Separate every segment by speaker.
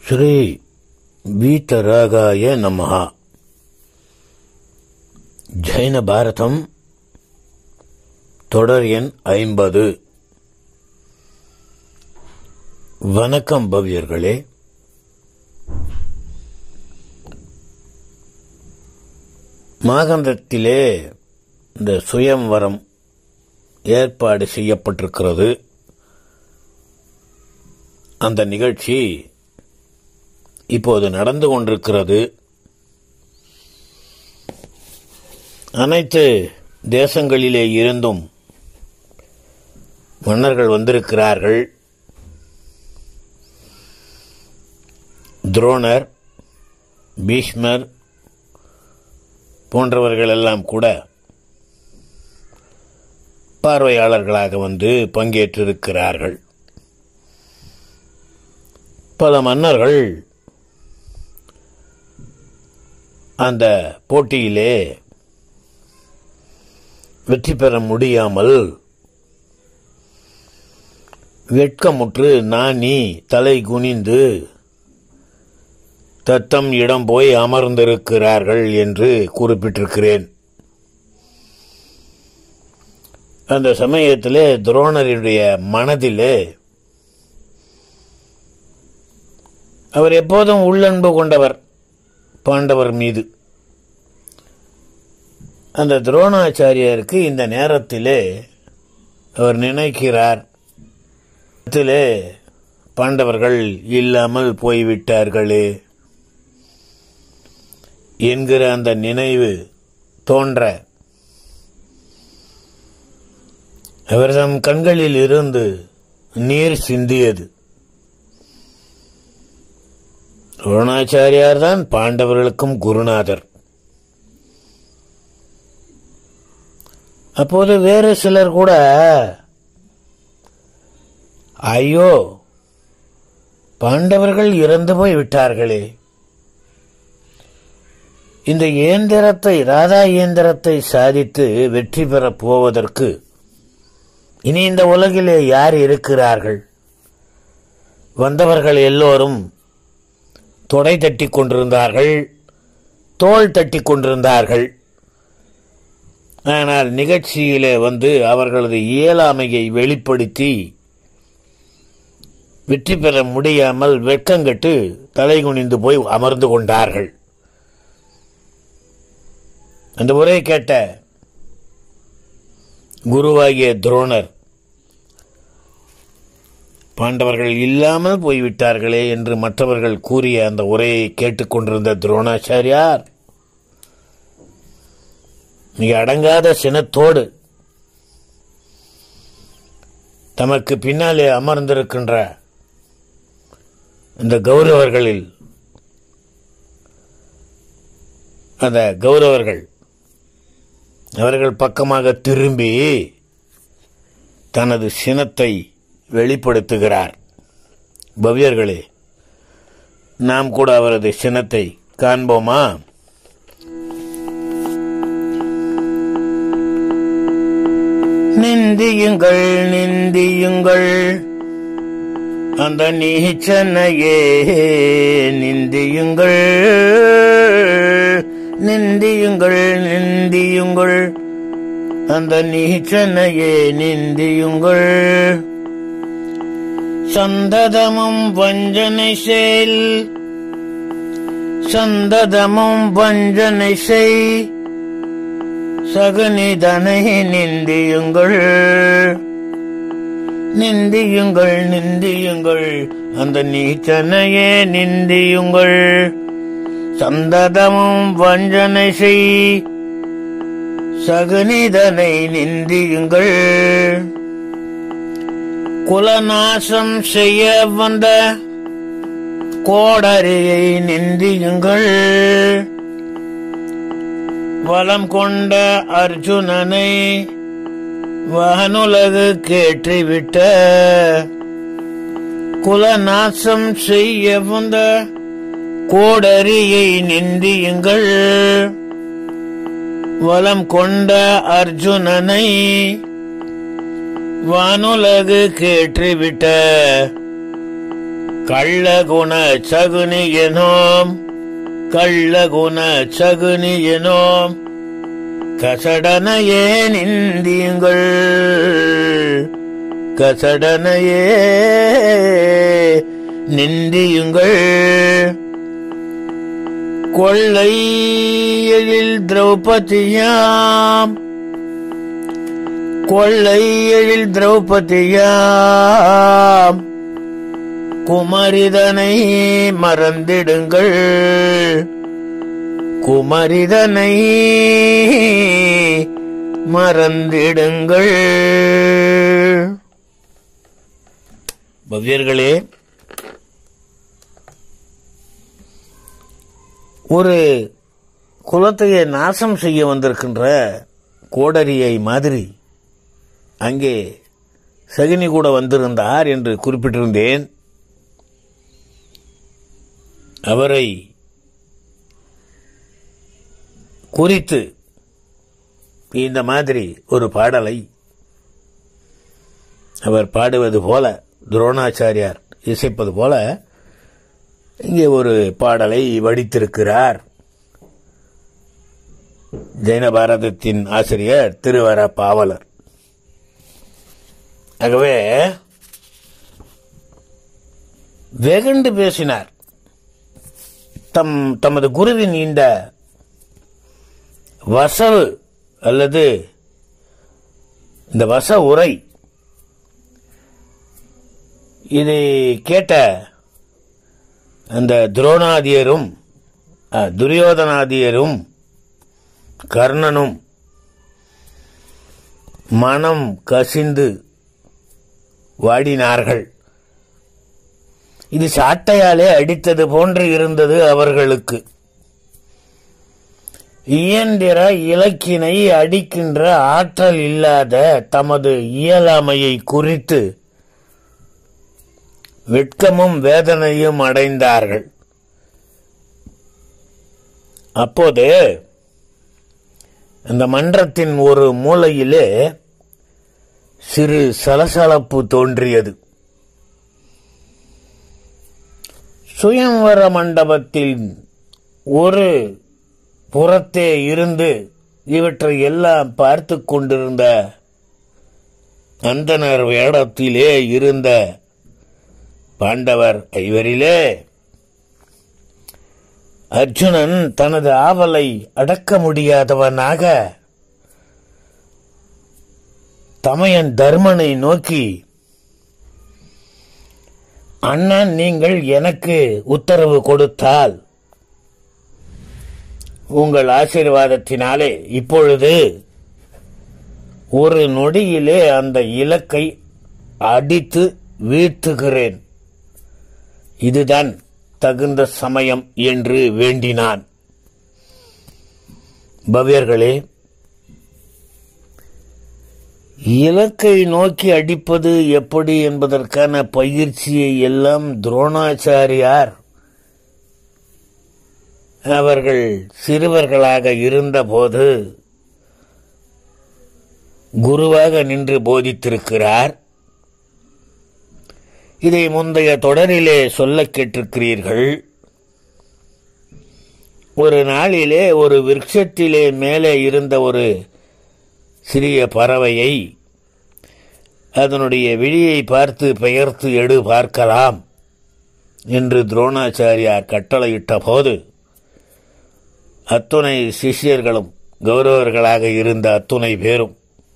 Speaker 1: ஸ்ரீ வீத்தராகாய நமஹ ஜைன பாரதம் தொடர் எண் ஐம்பது வணக்கம் பவ்யர்களே மாகந்தத்திலே இந்த சுயம்வரம் ஏற்பாடு செய்யப்பட்டிருக்கிறது அந்த நிகழ்ச்சி இப்போது நடந்து கொண்டிருக்கிறது அனைத்து தேசங்களிலே இருந்தும் மன்னர்கள் வந்திருக்கிறார்கள் துரோணர் பீஷ்மர் போன்றவர்கள் எல்லாம் கூட பார்வையாளர்களாக வந்து பங்கேற்றிருக்கிறார்கள் பல மன்னர்கள் அந்த போட்டியிலே வெற்றி பெற முடியாமல் வெட்கமுற்று நாணி தலை குனிந்து தத்தம் இடம் போய் அமர்ந்திருக்கிறார்கள் என்று குறிப்பிட்டிருக்கிறேன் அந்த சமயத்திலே துரோணருடைய மனதிலே அவர் எப்போதும் உள்ளன்பு கொண்டவர் பாண்டவர் மீது அந்த துரோணாச்சாரியருக்கு இந்த நேரத்திலே அவர் நினைக்கிறார் பாண்டவர்கள் இல்லாமல் போய்விட்டார்களே என்கிற அந்த நினைவு தோன்ற அவர் தம் கண்களில் இருந்து நீர் சிந்தியது துரோணாச்சாரியார் தான் பாண்டவர்களுக்கும் குருநாதர் அப்போது வேறு சிலர் கூட ஐயோ பாண்டவர்கள் இறந்து போய் விட்டார்களே இந்த இயந்திரத்தை ராதா இயந்திரத்தை சாதித்து வெற்றி பெறப் போவதற்கு இனி இந்த உலகிலே யார் இருக்கிறார்கள் வந்தவர்கள் எல்லோரும் தொடை தட்டி கொண்டிருந்தார்கள் தோல் தட்டி கொண்டிருந்தார்கள் ஆனால் நிகழ்ச்சியிலே வந்து அவர்களது இயலாமையை வெளிப்படுத்தி வெற்றி பெற முடியாமல் வெட்கங்கட்டு தலை குனிந்து போய் அமர்ந்து கொண்டார்கள் அந்த உரை கேட்ட குருவாகிய துரோணர் பாண்டவர்கள் இல்லாமல் போய்விட்டார்களே என்று மற்றவர்கள் கூறிய அந்த உரையை கேட்டுக்கொண்டிருந்த துரோணாச்சாரியார் மிக அடங்காத சினத்தோடு தமக்கு பின்னாலே அமர்ந்திருக்கின்ற இந்த கௌரவர்களில் அந்த கௌரவர்கள் அவர்கள் பக்கமாக திரும்பி தனது சினத்தை வெளிப்படுத்துகிறார் பவ்யர்களே நாம் கூட அவரது சினத்தை காண்போமா நிந்தியுங்கள் நிந்தியுங்கள் அந்த நீச்சனையே நிந்தியுங்கள் நிந்தியுங்கள் நிந்தியுங்கள் அந்த நீச்சனையே நிந்தியுங்கள் சந்ததமும் வஞ்சனை செல் சந்ததமும் வஞ்சனை செய் சகனிதனை நிந்தியுங்கள் நிந்தியுங்கள் நிந்தியுங்கள் அந்த நீச்சனையே நிந்தியுங்கள் சந்ததமும் வஞ்சனை செய் சகனிதனை நிந்தியுங்கள் குலநாசம் செய்ய வந்த கோடரியை நிந்தியுங்கள் வளம் கொண்ட அர்ஜுனனை வானுலகு கேட்டுவிட்ட குலநாசம் செய்ய வந்த கோடரியை நிந்தியுங்கள் வளம் கொண்ட அர்ஜுனனை வானுலகு கேட்டுவிட்ட கள்ளகுண சகுனியனோம் கள்ளகுண சகுனியனோம் கசடனையே நிந்தியுங்கள் கசடனையே நிந்தியுங்கள் கொள்ளை எழில் திரௌபதியாம் கொள்ளை எழில் திரௌபதியாம் குமரிதனை மறந்திடுங்கள் குமரிதனை மறந்திடுங்கள் பவ்யர்களே ஒரு குலத்தையே நாசம் செய்ய வந்திருக்கின்ற கோடரியை மாதிரி அங்கே சகினி கூட வந்திருந்தார் என்று குறிப்பிட்டிருந்தேன் அவரை குறித்து இந்த மாதிரி ஒரு பாடலை அவர் பாடுவது போல துரோணாச்சாரியார் இசைப்பது போல இங்கே ஒரு பாடலை வடித்திருக்கிறார் ஜெயின பாரதத்தின் ஆசிரியர் திருவர பாவலர் ஆகவே வெகுண்டு பேசினார் தம் தமது குருவின் இந்த வசவு அல்லது இந்த வச உரை இதை கேட்ட அந்த துரோணாதியரும் அ, துரியோதனாதியரும் கர்ணனும் மனம் கசிந்து வாடினார்கள் இது சாட்டையாலே அடித்தது போன்று இருந்தது அவர்களுக்கு இயந்திர இலக்கினை அடிக்கின்ற ஆற்றல் இல்லாத தமது இயலாமையை குறித்து வெட்கமும் வேதனையும் அடைந்தார்கள் அப்போது அந்த மன்றத்தின் ஒரு மூலையிலே சிறு சலசலப்பு தோன்றியது சுயம்வர மண்டபத்தில் ஒரு புறத்தே இருந்து இவற்றை எல்லாம் பார்த்து கொண்டிருந்த அந்தனர் வேடத்திலே இருந்த பாண்டவர் ஐவரிலே அர்ஜுனன் தனது ஆவலை அடக்க முடியாதவனாக தமையன் தர்மனை நோக்கி அண்ணன் நீங்கள் எனக்கு உத்தரவு கொடுத்தால் உங்கள் ஆசீர்வாதத்தினாலே இப்பொழுது ஒரு நொடியிலே அந்த இலக்கை அடித்து வீழ்த்துகிறேன் இதுதான் தகுந்த சமயம் என்று வேண்டினான் பவ்யர்களே இலக்கை நோக்கி அடிப்பது எப்படி என்பதற்கான பயிற்சியை எல்லாம் துரோணாச்சாரியார் அவர்கள் சிறுவர்களாக இருந்தபோது குருவாக நின்று போதித்திருக்கிறார் இதை முந்தைய தொடரிலே சொல்ல கேட்டிருக்கிறீர்கள் ஒரு நாளிலே ஒரு விருட்சத்திலே மேலே இருந்த ஒரு சிறிய பறவையை அதனுடைய விழியை பார்த்து பெயர்த்து எடு பார்க்கலாம் என்று துரோணாச்சாரியார் கட்டளையிட்ட போது அத்துணை சிஷ்யர்களும் கௌரவர்களாக இருந்த அத்துணை பேரும்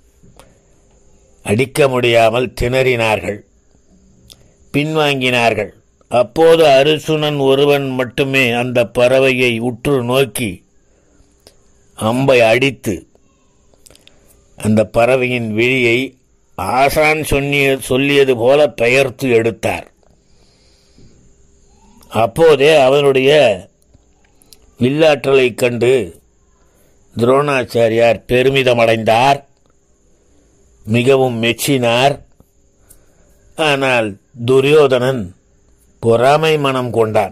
Speaker 1: அடிக்க முடியாமல் திணறினார்கள் பின்வாங்கினார்கள் அப்போது அருசுனன் ஒருவன் மட்டுமே அந்த பறவையை உற்று நோக்கி அம்பை அடித்து அந்த பறவையின் விழியை ஆசான் சொன்னிய சொல்லியது போல பெயர்த்து எடுத்தார் அப்போதே அவனுடைய வில்லாற்றலைக் கண்டு துரோணாச்சாரியார் பெருமிதமடைந்தார் மிகவும் மெச்சினார் ஆனால் துரியோதனன் பொறாமை மனம் கொண்டான்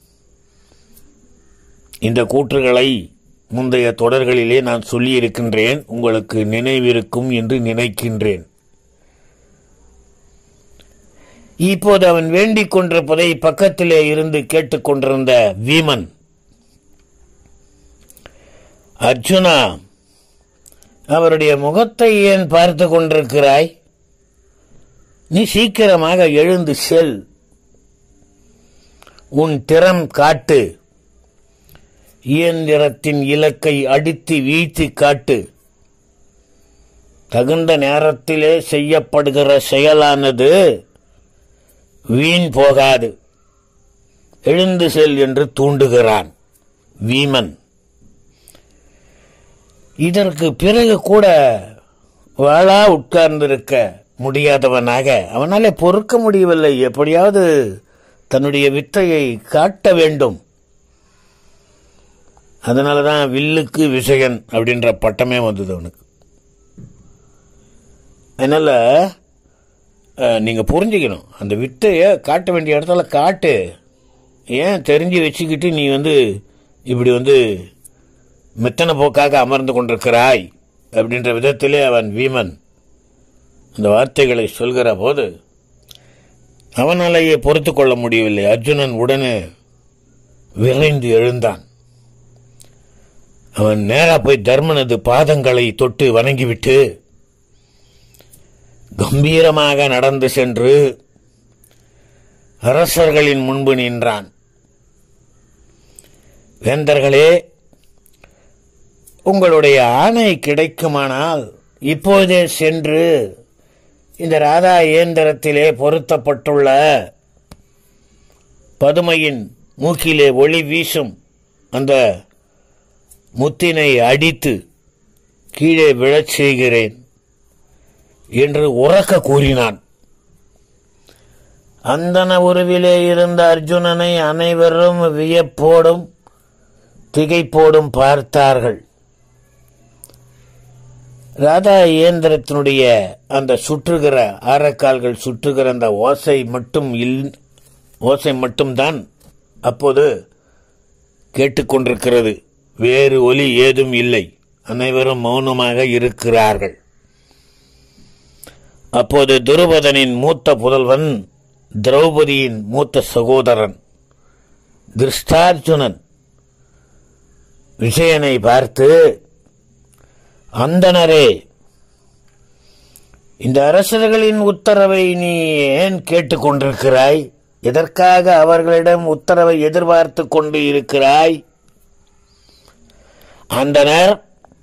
Speaker 1: இந்த கூற்றுகளை முந்தைய தொடர்களிலே நான் சொல்லியிருக்கின்றேன் உங்களுக்கு நினைவிருக்கும் என்று நினைக்கின்றேன் இப்போது அவன் வேண்டிக் கொண்டிருப்பதை பக்கத்திலே இருந்து கேட்டுக்கொண்டிருந்த வீமன் அர்ஜுனா அவருடைய முகத்தை ஏன் பார்த்து கொண்டிருக்கிறாய் நீ சீக்கிரமாக எழுந்து செல் உன் திறம் காட்டு இயந்திரத்தின் இலக்கை அடித்து வீழ்த்தி காட்டு தகுந்த நேரத்திலே செய்யப்படுகிற செயலானது வீண் போகாது எழுந்து செல் என்று தூண்டுகிறான் வீமன் இதற்கு பிறகு கூட வாழா உட்கார்ந்திருக்க முடியாதவனாக அவனாலே பொறுக்க முடியவில்லை எப்படியாவது தன்னுடைய வித்தையை காட்ட வேண்டும் அதனால தான் வில்லுக்கு விஷயன் அப்படின்ற பட்டமே வந்தது அவனுக்கு அதனால அஹ், நீங்க புரிஞ்சுக்கணும் அந்த வித்தையை காட்ட வேண்டிய இடத்துல காட்டு ஏன் தெரிஞ்சு வச்சுக்கிட்டு நீ வந்து இப்படி வந்து மெத்தன போக்காக அமர்ந்து கொண்டிருக்கிறாய் அப்படின்ற விதத்திலே அவன் வீமன் அந்த வார்த்தைகளை சொல்கிற போது அவனாலேயே பொறுத்து கொள்ள முடியவில்லை அர்ஜுனன் உடனே விரைந்து எழுந்தான் அவன் நேரா போய் தர்மனது பாதங்களை தொட்டு வணங்கிவிட்டு கம்பீரமாக நடந்து சென்று அரசர்களின் முன்பு நின்றான் வேந்தர்களே உங்களுடைய ஆணை கிடைக்குமானால் இப்போதே சென்று இந்த ராதா இயந்திரத்திலே பொருத்தப்பட்டுள்ள பதுமையின் மூக்கிலே ஒளி வீசும் அந்த முத்தினை அடித்து கீழே விழச் செய்கிறேன் என்று உறக்க கூறினான் அந்தன உருவிலே இருந்த அர்ஜுனனை அனைவரும் வியப்போடும் திகைப்போடும் பார்த்தார்கள் ராதா இயந்திரத்தினுடைய அந்த சுற்றுகிற ஆரக்கால்கள் சுற்றுகிற அந்த ஓசை மட்டும் இல் ஓசை மட்டும்தான் அப்போது கேட்டுக்கொண்டிருக்கிறது வேறு ஒலி ஏதும் இல்லை அனைவரும் மௌனமாக இருக்கிறார்கள் அப்போது துருபதனின் மூத்த புதல்வன் திரௌபதியின் மூத்த சகோதரன் திருஷ்டார்ஜுனன் விஷயனை பார்த்து அந்தனரே இந்த அரசர்களின் உத்தரவை நீ ஏன் கேட்டுக்கொண்டிருக்கிறாய் எதற்காக அவர்களிடம் உத்தரவை எதிர்பார்த்து கொண்டு இருக்கிறாய் அந்தனர்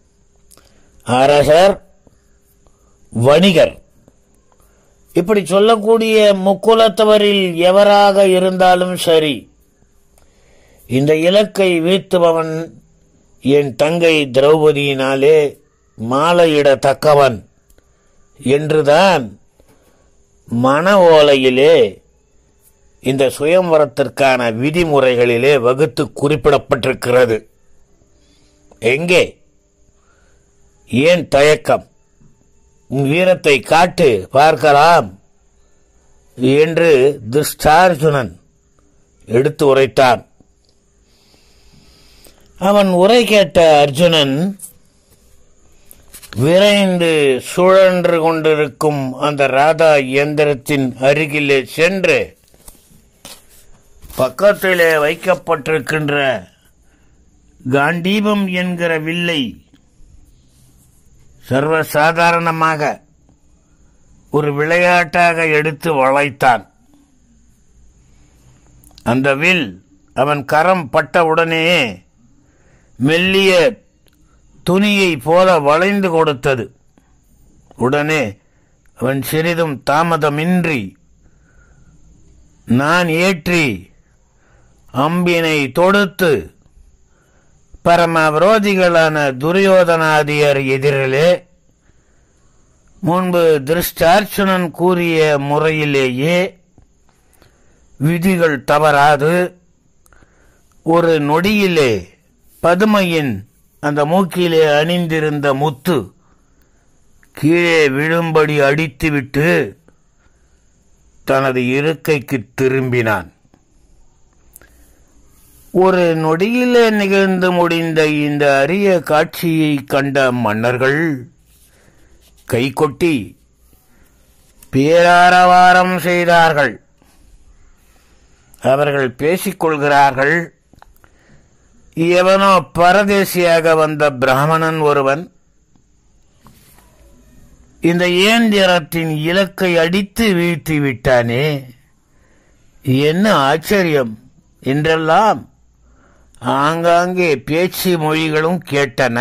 Speaker 1: அரசர் வணிகர் இப்படி சொல்லக்கூடிய முக்குலத்தவரில் எவராக இருந்தாலும் சரி இந்த இலக்கை வீழ்த்துபவன் என் தங்கை திரௌபதியினாலே மாலையிடத்தக்கவன் என்றுதான் மன ஓலையிலே இந்த சுயம்வரத்திற்கான விதிமுறைகளிலே வகுத்து குறிப்பிடப்பட்டிருக்கிறது எங்கே ஏன் தயக்கம் உன் வீரத்தை காட்டு பார்க்கலாம் என்று துஷ்டார்ஜுனன் எடுத்து உரைத்தான் அவன் உரை கேட்ட அர்ஜுனன் விரைந்து சுழன்று கொண்டிருக்கும் அந்த ராதா இயந்திரத்தின் அருகிலே சென்று பக்கத்திலே வைக்கப்பட்டிருக்கின்ற காண்டீபம் என்கிற வில்லை சர்வசாதாரணமாக ஒரு விளையாட்டாக எடுத்து வளைத்தான் அந்த வில் அவன் கரம் பட்டவுடனே மெல்லிய துணியை போல வளைந்து கொடுத்தது உடனே அவன் சிறிதும் தாமதமின்றி நான் ஏற்றி அம்பினை தொடுத்து பரம விரோதிகளான துரியோதனாதியர் எதிரிலே முன்பு திருஷ்டார்ச்சுனன் கூறிய முறையிலேயே விதிகள் தவறாது ஒரு நொடியிலே பதுமையின் அந்த மூக்கிலே அணிந்திருந்த முத்து கீழே விழும்படி அடித்துவிட்டு தனது இருக்கைக்கு திரும்பினான் ஒரு நொடியிலே நிகழ்ந்து முடிந்த இந்த அரிய காட்சியை கண்ட மன்னர்கள் கைகொட்டி பேராரவாரம் செய்தார்கள் அவர்கள் பேசிக்கொள்கிறார்கள் எவனோ பரதேசியாக வந்த பிராமணன் ஒருவன் இந்த இயந்திரத்தின் இலக்கை அடித்து வீழ்த்தி விட்டானே என்ன ஆச்சரியம் என்றெல்லாம் ஆங்காங்கே பேச்சு மொழிகளும் கேட்டன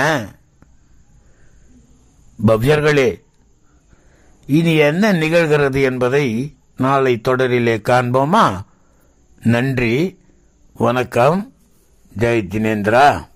Speaker 1: பவ்யர்களே இனி என்ன நிகழ்கிறது என்பதை நாளை தொடரிலே காண்போமா நன்றி வணக்கம் ஜெய் ஜினேந்திரா